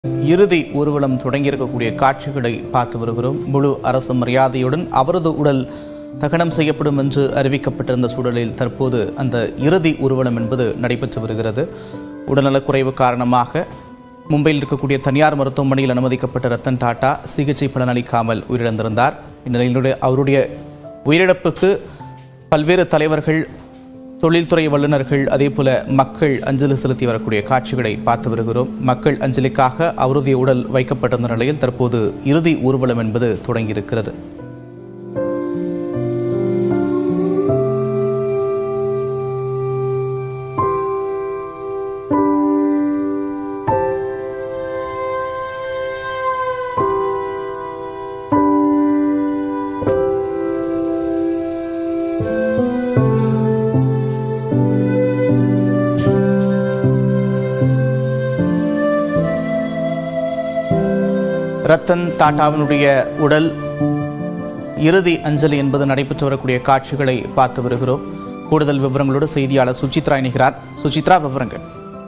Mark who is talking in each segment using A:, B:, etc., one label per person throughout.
A: இறுதி ஊர்வலம் தொடங்கியிருக்கக்கூடிய காட்சிகளை பார்த்து வருகிறோம் முழு அரசு மரியாதையுடன் அவரது உடல் தகனம் செய்யப்படும் என்று அறிவிக்கப்பட்டிருந்த சூழலில் தற்போது அந்த இறுதி ஊர்வலம் என்பது நடைபெற்று வருகிறது உடல்நலக்குறைவு காரணமாக மும்பையில் இருக்கக்கூடிய தனியார் மருத்துவமனையில் அனுமதிக்கப்பட்ட ரத்தன் டாடா சிகிச்சை பலனளிக்காமல் உயிரிழந்திருந்தார் இந்நிலையிலுடைய அவருடைய உயிரிழப்புக்கு பல்வேறு தலைவர்கள் தொழில்துறை வல்லுநர்கள் அதே போல மக்கள் அஞ்சலி செலுத்தி வரக்கூடிய காட்சிகளை பார்த்து வருகிறோம் மக்கள் அஞ்சலிக்காக அவருடைய உடல் வைக்கப்பட்டிருந்த நிலையில் தற்போது இறுதி ஊர்வலம் என்பது தொடங்கியிருக்கிறது ரத்தன் டாடாவினுடைய உடல் இறுதி அஞ்சலி என்பது நடைபெற்று வரக்கூடிய காட்சிகளை பார்த்து வருகிறோம் கூடுதல் விவரங்களோடு செய்தியாளர் சுசித்ரா இணைகிறார் சுசித்ரா விவரங்கள்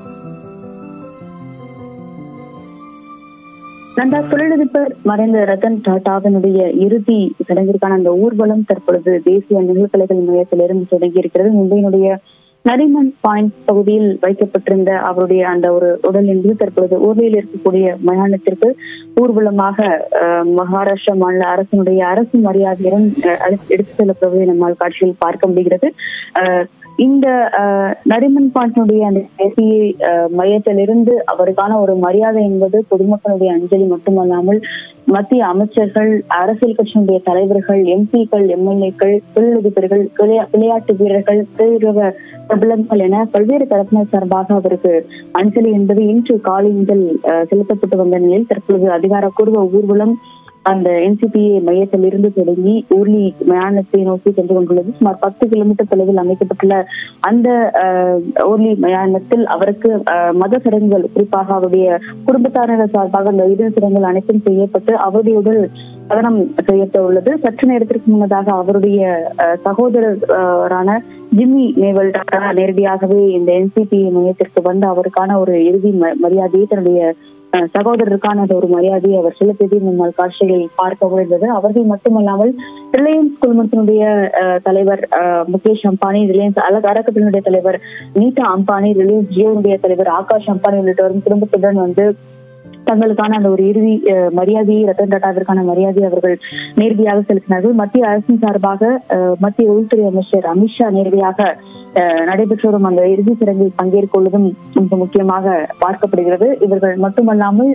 B: நந்தா தொழிலதிபர் மறைந்த ரத்தன் டாடாவினுடைய இறுதி சடங்கிற்கான அந்த ஊர்வலம் தற்பொழுது தேசிய நிகழ்கலைகள் மையத்திலிருந்து தொடங்கி இருக்கிறது மும்பையினுடைய நரிமன் பாயிண்ட் பகுதியில் வைக்கப்பட்டிருந்த அவருடைய அந்த ஒரு உடல் என்பது தற்பொழுது ஊர்லையில் இருக்கக்கூடிய மயானத்திற்கு ஊர்வலமாக அஹ், மகாராஷ்டிரா மாநில அரசினுடைய அரசு மரியாதையுடன் அஹ், அழைத்து- எடுத்துச் செல்லப்படுவதை நம்மால் காட்சியில் பார்க்க முடிகிறது அஹ், இந்த அஹ், நரிமன் பாண்டினுடைய அந்த தேசிய அஹ், மையத்திலிருந்து அவருக்கான ஒரு மரியாதை என்பது பொதுமக்களுடைய அஞ்சலி மட்டுமல்லாமல் மத்திய அமைச்சர்கள் அரசியல் கட்சியினுடைய தலைவர்கள் எம்பிக்கள் எம்எல்ஏக்கள் தொழிலதிபர்கள் விளையா- விளையாட்டு வீரர்கள் திரையுலக பிரபலங்கள் என பல்வேறு தரப்பினர் சார்பாக அவருக்கு அஞ்சலி என்பது இன்று காலை முதல் அஹ், செலுத்தப்பட்டு வந்த நிலையில் தற்பொழுது அதிகாரப்பூர்வ ஊர்வலம் அந்த என்சிபிஏ மையத்தில் இருந்து தொடங்கி ஊர்லி மயானத்தை நோக்கி சென்று கொண்டுள்ளது சுமார் பத்து கிலோமீட்டர் தொலைவில் அமைக்கப்பட்டுள்ள அந்த அஹ், ஊர்லி மயானத்தில் அவருக்கு அஹ், மத சடங்குகள் குறிப்பாக அவருடைய குடும்பத்தாரினர் சார்பாக அந்த இறுதி சடங்குகள் அனைத்தும் செய்யப்பட்டு அவருடைய உடல் தகனம் செய்யப்பட உள்ளது சற்று நேரத்திற்கு முன்னதாக அவருடைய அஹ், சகோதரரான ஜிம்மி நேவல் டாடா நேரடியாகவே இந்த என்சிபி மையத்திற்கு வந்து அவருக்கான ஒரு இறுதி ம- மரியாதையை தன்னுடைய அஹ், சகோதரருக்கான அந்த ஒரு மரியாதையை அவர் செலுத்தியதை நம்மால் காட்சிகளில் பார்க்க முடிந்தது அவர்கள் மட்டுமல்லாமல் ரிலையன்ஸ் குழுமத்தினுடைய அஹ், தலைவர் அஹ், முகேஷ் அம்பானி ரிலையன்ஸ் அல- அறக்கட்டளையினுடைய தலைவர் நீதா அம்பானி ரிலையன்ஸ் ஜியோனுடைய தலைவர் ஆகாஷ் அம்பானி உள்ளிட்டவரும் குடும்பத்துடன் வந்து தங்களுக்கான அந்த ஒரு இறுதி அஹ், மரியாதையை ரத்தன் டாடாவிற்கான மரியாதையை அவர்கள் நேரடியாக செலுத்தினார்கள் மத்திய அரசின் சார்பாக அஹ், மத்திய உள்துறை அமைச்சர் அமித்ஷா நேரடியாக அஹ், நடைபெற்று வரும் அந்த இறுதி சடங்கில் பங்கேற்கொள்வதும் மிக முக்கியமாக பார்க்கப்படுகிறது இவர்கள் மட்டுமல்லாமல்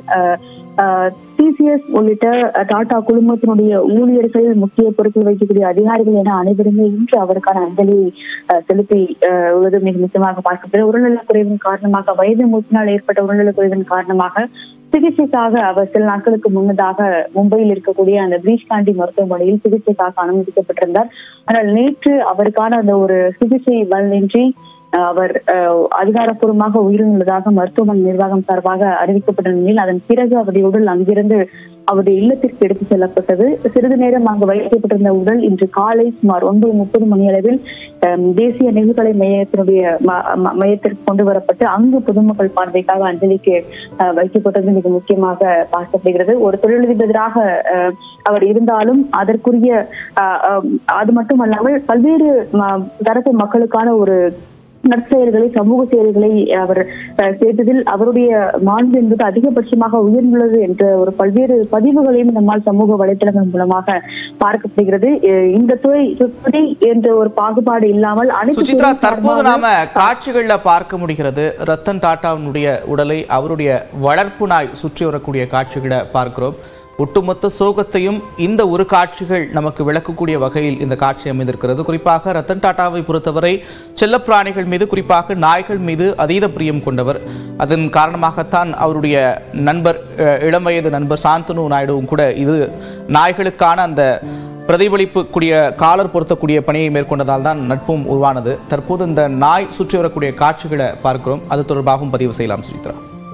B: டிசிஎஸ் உள்ளிட்ட அஹ், டாடா குழுமத்தினுடைய ஊழியர்கள் முக்கிய பொறுப்பில் வைக்கக்கூடிய அதிகாரிகள் என அனைவருமே இன்று அவருக்கான அஞ்சலியை அஹ், செலுத்தி அஹ், உள்ளது மிக முக்கியமாக பார்க்கப்படுகிறது உடல்நலக் குறைவின் காரணமாக வயது மூப்பினால் ஏற்பட்ட உடல்நலக் குறைவின் காரணமாக சிகிச்சைக்காக அவர் சில நாட்களுக்கு முன்னதாக மும்பையில் இருக்கக்கூடிய அந்த பிரீஷ் காண்டி மருத்துவமனையில் சிகிச்சைக்காக அனுமதிக்கப்பட்டிருந்தார் ஆனால் நேற்று அவருக்கான அந்த ஒரு சிகிச்சை பலனின்றி அஹ், அவர் அஹ், அதிகாரப்பூர்வமாக உயிரிழந்ததாக மருத்துவமனை நிர்வாகம் சார்பாக அறிவிக்கப்பட்ட நிலையில் அதன் பிறகு அவருடைய உடல் அங்கிருந்து அவருடைய இல்லத்திற்கு எடுத்து செல்லப்பட்டது சிறிது நேரம் அங்கு வைக்கப்பட்டிருந்த உடல் இன்று காலை சுமார் ஒன்பது முப்பது மணி அளவில் அஹ், தேசிய நிகழ்கலை மையத்தினுடைய ம- ம- மையத்திற்கு கொண்டு வரப்பட்டு அங்கு பொதுமக்கள் பார்வைக்காக அஞ்சலிக்கு அஹ், வைக்கப்பட்டது மிக முக்கியமாக பார்க்கப்படுகிறது ஒரு தொழிலதிபராக அஹ், அவர் இருந்தாலும் அதற்குரிய அஹ், அஹ், அது மட்டுமல்லாமல் பல்வேறு ம- தரப்பு மக்களுக்கான ஒரு நற்செயல்களை சமூக செயல்களை அவர் அஹ், செய்ததில் அவருடைய மாண்பு என்பது அதிகபட்சமாக உயர்ந்துள்ளது என்ற ஒரு பல்வேறு பதிவுகளையும் நம்மால் சமூக வலைத்தளங்கள் மூலமாக பார்க்கப்படுகிறது அஹ், இந்த துறை துறை என்ற ஒரு பாகுபாடு இல்லாமல் அனைத்து
A: சுசித்ரா
B: துறை
A: தற்போது
B: சார்பாக-
A: நாம காட்சிகள்ல பார்க்க முடிகிறது ரத்தன் டாடாவினுடைய உடலை அவருடைய வளர்ப்பு நாய் சுற்றி வரக்கூடிய காட்சிகளை பார்க்கிறோம் ஒட்டுமொத்த சோகத்தையும் இந்த ஒரு காட்சிகள் நமக்கு விளக்கக்கூடிய வகையில் இந்த காட்சி அமைந்திருக்கிறது குறிப்பாக ரத்தன் டாட்டாவை பொறுத்தவரை செல்லப்பிராணிகள் மீது குறிப்பாக நாய்கள் மீது அதீத பிரியம் கொண்டவர் அதன் காரணமாகத்தான் அவருடைய நண்பர் அஹ், இளம் வயது நண்பர் சாந்தனு நாயுடுவும் கூட இது நாய்களுக்கான அந்த பிரதிபலிப்பு கூடிய காலர் பொருத்தக்கூடிய பணியை மேற்கொண்டதால் தான் நட்பும் உருவானது தற்போது இந்த நாய் சுற்றி வரக்கூடிய காட்சிகளை பார்க்கிறோம் அது தொடர்பாகவும் பதிவு செய்யலாம் சுசித்ரா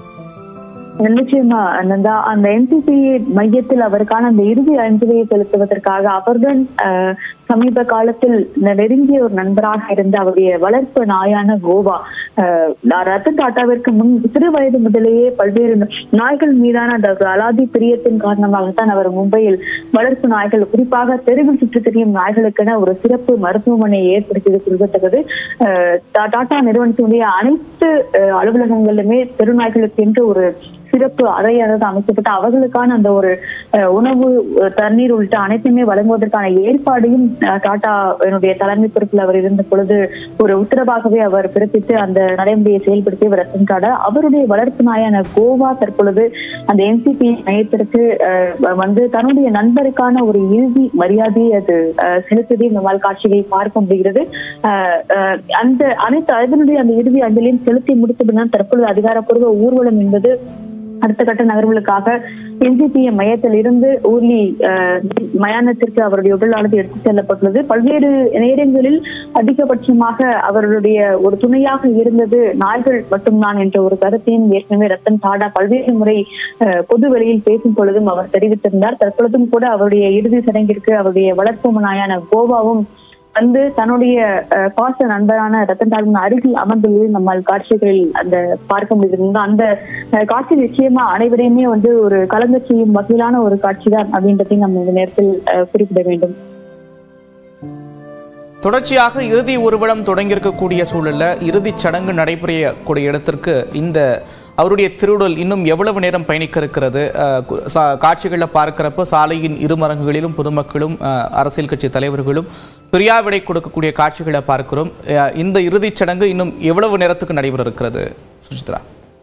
B: நிச்சயமா நந்தா அந்த என்சிபி மையத்தில் அவருக்கான அந்த இறுதி அஞ்சலியை செலுத்துவதற்காக அவர்தான் அஹ், சமீப காலத்தில் நெருங்கிய ஒரு நண்பராக இருந்த அவருடைய வளர்ப்பு நாயான கோவா அஹ், ரத்தன் டாட்டாவிற்கு முன் சிறு வயது முதலேயே பல்வேறு நாய்கள் மீதான அந்த ஒரு அலாதி பிரியத்தின் காரணமாகத்தான் அவர் மும்பையில் வளர்ப்பு நாய்கள் குறிப்பாக தெருவில் சுற்றி திரியும் நாய்களுக்கென ஒரு சிறப்பு மருத்துவமனையை ஏற்படுத்தியது குறிப்பிடத்தக்கது அஹ், டா- டாடா நிறுவனத்தினுடைய அனைத்து அஹ், அலுவலகங்களிலுமே தெருநாய்களுக்கு என்று ஒரு சிறப்பு அறையானது அமைக்கப்பட்டு அவர்களுக்கான அந்த ஒரு அஹ், உணவு அஹ், தண்ணீர் உள்ளிட்ட அனைத்துமே வழங்குவதற்கான ஏற்பாடையும் அஹ், டாடாவினுடைய தலைமை பொறுப்பில் அவர் இருந்த பொழுது ஒரு உத்தரவாகவே அவர் பிறப்பித்து அந்த நடைமுறையை செயல்படுத்தியவர் ரத்தன் டாடா அவருடைய வளர்ப்பு நாயான கோவா தற்பொழுது அந்த என்சிபி மையத்திற்கு அஹ், வந்து தன்னுடைய நண்பருக்கான ஒரு இறுதி மரியாதையை அது அஹ், செலுத்தியதை நம்மால் காட்சிகளை பார்க்க முடிகிறது அஹ், அஹ், அந்த அனைத்து அதனுடைய அந்த இறுதி அஞ்சலியும் செலுத்தி முடித்த பின்னர் தற்பொழுது அதிகாரப்பூர்வ ஊர்வலம் என்பது அடுத்த கட்ட நகர்வுகளுக்காக என்ஜிபிஎம் மையத்தில் இருந்து ஊர்லி அஹ், மயானத்திற்கு அவருடைய உடலானது எடுத்துச் செல்லப்பட்டுள்ளது பல்வேறு நேரங்களில் அதிகபட்சமாக அவர்களுடைய ஒரு துணையாக இருந்தது நாய்கள் மட்டும்தான் என்ற ஒரு கருத்தையும் ஏற்கனவே ரத்தன் டாடா பல்வேறு முறை அஹ், பொது வெளியில் பேசும் பொழுதும் அவர் தெரிவித்திருந்தார் தற்பொழுதும் கூட அவருடைய இறுதி சடங்கிற்கு அவருடைய வளர்ப்பு நாயான கோவாவும் வந்து தன்னுடைய அஹ், பாச நண்பரான ரத்தன் டாடாவின் அருகில் அமர்ந்துள்ளது நம்மால் காட்சிகளில் அந்த பார்க்க முடிகிறது அந்த அஹ், காட்சி நிச்சயமா அனைவரையுமே வந்து ஒரு கலங்க செய்யும் வகையிலான ஒரு காட்சி தான் அப்படின்றதையும் நம்ம இந்த நேரத்தில் அஹ், குறிப்பிட வேண்டும்
A: தொடர்ச்சியாக இறுதி ஊர்வலம் தொடங்கியிருக்கக்கூடிய சூழல்ல இறுதிச் சடங்கு நடைபெறக்கூடிய இடத்திற்கு இந்த அவருடைய திருவுடல் இன்னும் எவ்வளவு நேரம் பயணிக்க இருக்கிறது அஹ், கு- சா- காட்சிகளில் பார்க்கிறப்ப சாலையின் இருமரங்குகளிலும் பொதுமக்களும் அஹ், அரசியல் கட்சி தலைவர்களும் பிரியாவிடை கொடுக்கக்கூடிய காட்சிகளை பார்க்கிறோம் அஹ், இந்த இறுதிச் சடங்கு இன்னும் எவ்வளவு நேரத்துக்கு நடைபெற இருக்கிறது சுஜித்ரா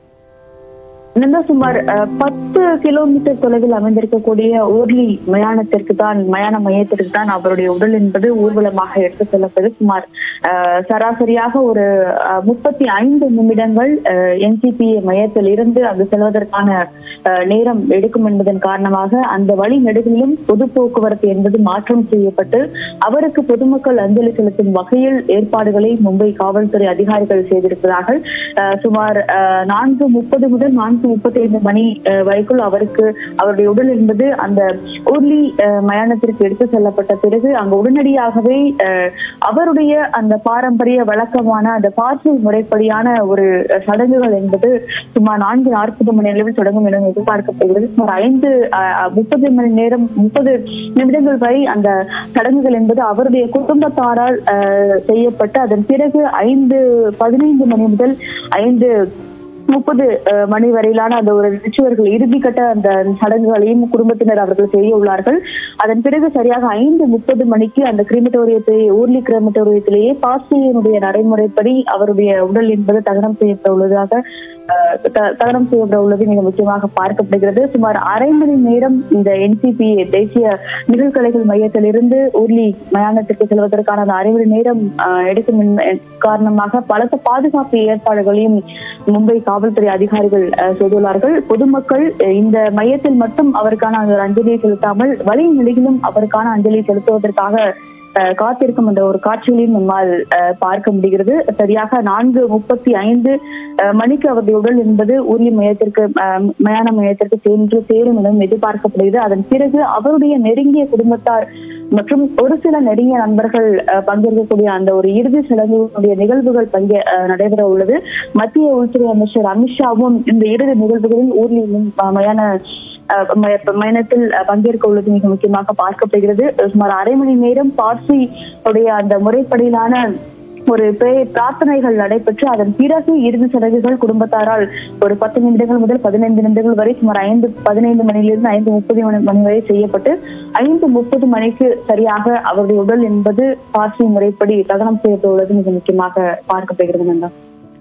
B: இன்னும் சுமார் அஹ், பத்து கிலோமீட்டர் தொலைவில் அமைந்திருக்கக்கூடிய ஊர்லி மயானத்திற்கு தான் மயான மையத்திற்கு தான் அவருடைய உடல் என்பது ஊர்வலமாக எடுத்து செல்லப்பது சுமார் அஹ், சராசரியாக ஒரு அஹ், முப்பத்தி ஐந்து நிமிடங்கள் என்சிபி மையத்தில் இருந்து அங்கு செல்வதற்கான அஹ், நேரம் எடுக்கும் என்பதன் காரணமாக அந்த வழி நெடுகிலும் பொது போக்குவரத்து என்பது மாற்றம் செய்யப்பட்டு அவருக்கு பொதுமக்கள் அஞ்சலி செலுத்தும் வகையில் ஏற்பாடுகளை மும்பை காவல்துறை அதிகாரிகள் செய்திருக்கிறார்கள் அஹ், சுமார் அஹ், நான்கு முப்பது முதல் நான்கு முப்பத்தி ஐந்து மணி அஹ், வரைக்குள் அவருக்கு அவருடைய உடல் என்பது அந்த ஊர்லி அஹ், மயானத்திற்கு எடுத்து செல்லப்பட்ட பிறகு அங்கு உடனடியாகவே அஹ், அவருடைய அந்த பாரம்பரிய வழக்கமான அந்த பார்சல் முறைப்படியான ஒரு அஹ், சடங்குகள் என்பது சுமார் நான்கு நாற்பது மணி அளவில் தொடங்கும் என எதிர்பார்க்கப்படுகிறது சுமார் ஐந்து அஹ், முப்பது மணி நேரம் முப்பது நிமிடங்கள் வரை அந்த சடங்குகள் என்பது அவருடைய குடும்பத்தாரால் அஹ், செய்யப்பட்டு அதன் பிறகு ஐந்து பதினைந்து மணி முதல் ஐந்து முப்பது அஹ், மணி வரையிலான அந்த ஒரு ரிச்சுவல்கள் இறுதிக்கட்ட அந்த சடங்குகளையும் குடும்பத்தினர் அவர்கள் செய்ய உள்ளார்கள் அதன் பிறகு சரியாக ஐந்து முப்பது மணிக்கு அந்த கிரிமட்டோரியத்தை ஊர்லி கிரிமட்டோரியத்திலேயே பாஸ்டியனுடைய நடைமுறைப்படி அவருடைய உடல் என்பது தகனம் செய்யப்பட உள்ளதாக அஹ், த- தகனம் செய்யப்பட உள்ளது மிக முக்கியமாக பார்க்கப்படுகிறது சுமார் அரை மணி நேரம் இந்த என்சிபி தேசிய நிகழ்கலைகள் மையத்திலிருந்து ஊர்லி மயானத்திற்கு செல்வதற்கான அந்த அரை மணி நேரம் அஹ், எடுக்கும் என்ப- காரணமாக பலத்த பாதுகாப்பு ஏற்பாடுகளையும் மும்பை காவல்துறை அதிகாரிகள் அஹ், செய்துள்ளார்கள் பொதுமக்கள் அஹ், இந்த மையத்தில் மட்டும் அவருக்கான அந்த ஒரு அஞ்சலியை செலுத்தாமல் வழி நெடுகிலும் அவருக்கான அஞ்சலி செலுத்துவதற்காக அஹ், காத்திருக்கும் அந்த ஒரு காட்சிகளையும் நம்மால் அஹ், பார்க்க முடிகிறது சரியாக நான்கு முப்பத்தி ஐந்து அஹ், மணிக்கு அவருடைய உடல் என்பது ஊர்லி மையத்திற்கு அஹ், மயான மையத்திற்கு சென்று சேரும் எனவும் எதிர்பார்க்கப்படுகிறது அதன் பிறகு அவருடைய நெருங்கிய குடும்பத்தார் மற்றும் ஒரு சில நெருங்கிய நண்பர்கள் அஹ், பங்கேற்கக்கூடிய அந்த ஒரு இறுதி சடங்குடைய நிகழ்வுகள் பங்கே அஹ், நடைபெற உள்ளது மத்திய உள்துறை அமைச்சர் அமித்ஷாவும் இந்த இறுதி நிகழ்வுகளில் ஊர்லியிலும் அஹ், மயான அஹ், மய- பயணத்தில் அஹ், பங்கேற்க உள்ளது மிக முக்கியமாக பார்க்கப்படுகிறது சுமார் அரை மணி நேரம் பார்சி உடைய அந்த முறைப்படியிலான ஒரு பே- பிரார்த்தனைகள் நடைபெற்று அதன் பிறகு இறுதி சடங்குகள் குடும்பத்தாரால் ஒரு பத்து நிமிடங்கள் முதல் பதினைந்து நிமிடங்கள் வரை சுமார் ஐந்து பதினைந்து மணியிலிருந்து ஐந்து முப்பது மணி மணி வரை செய்யப்பட்டு ஐந்து முப்பது மணிக்கு சரியாக அவருடைய உடல் என்பது பார்சி முறைப்படி தகனம் செய்யப்பட்டுள்ளது மிக முக்கியமாக பார்க்கப்படுகிறது நந்தா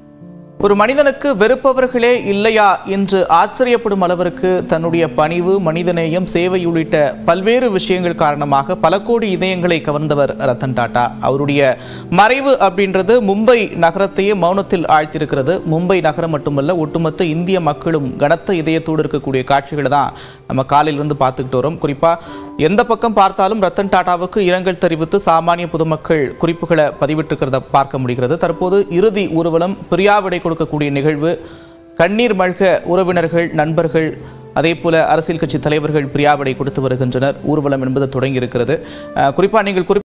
A: ஒரு மனிதனுக்கு வெறுப்பவர்களே இல்லையா என்று ஆச்சரியப்படும் அளவிற்கு தன்னுடைய பணிவு மனிதநேயம் சேவை உள்ளிட்ட பல்வேறு விஷயங்கள் காரணமாக பல கோடி இதயங்களை கவர்ந்தவர் ரத்தன் டாடா அவருடைய மறைவு அப்படின்றது மும்பை நகரத்தையே மௌனத்தில் ஆழ்த்தியிருக்கிறது மும்பை நகரம் மட்டுமல்ல ஒட்டுமொத்த இந்திய மக்களும் கனத்த இதயத்தோடு இருக்கக்கூடிய காட்சிகளை தான் நம்ம காலையிலிருந்து பார்த்துக்கிட்டு வரோம் குறிப்பா எந்த பக்கம் பார்த்தாலும் ரத்தன் டாடாவுக்கு இரங்கல் தெரிவித்து சாமானிய பொதுமக்கள் குறிப்புகளை பதிவிட்டிருக்கிறத பார்க்க முடிகிறது தற்போது இறுதி ஊர்வலம் பிரியாவிடை கொடுக்கக்கூடிய நிகழ்வு கண்ணீர் மல்க உறவினர்கள் நண்பர்கள் அதே போல அரசியல் கட்சி தலைவர்கள் பிரியாவிடை கொடுத்து வருகின்றனர் ஊர்வலம் என்பது தொடங்கி இருக்கிறது குறிப்பாக நீங்கள் குறிப்பிட்ட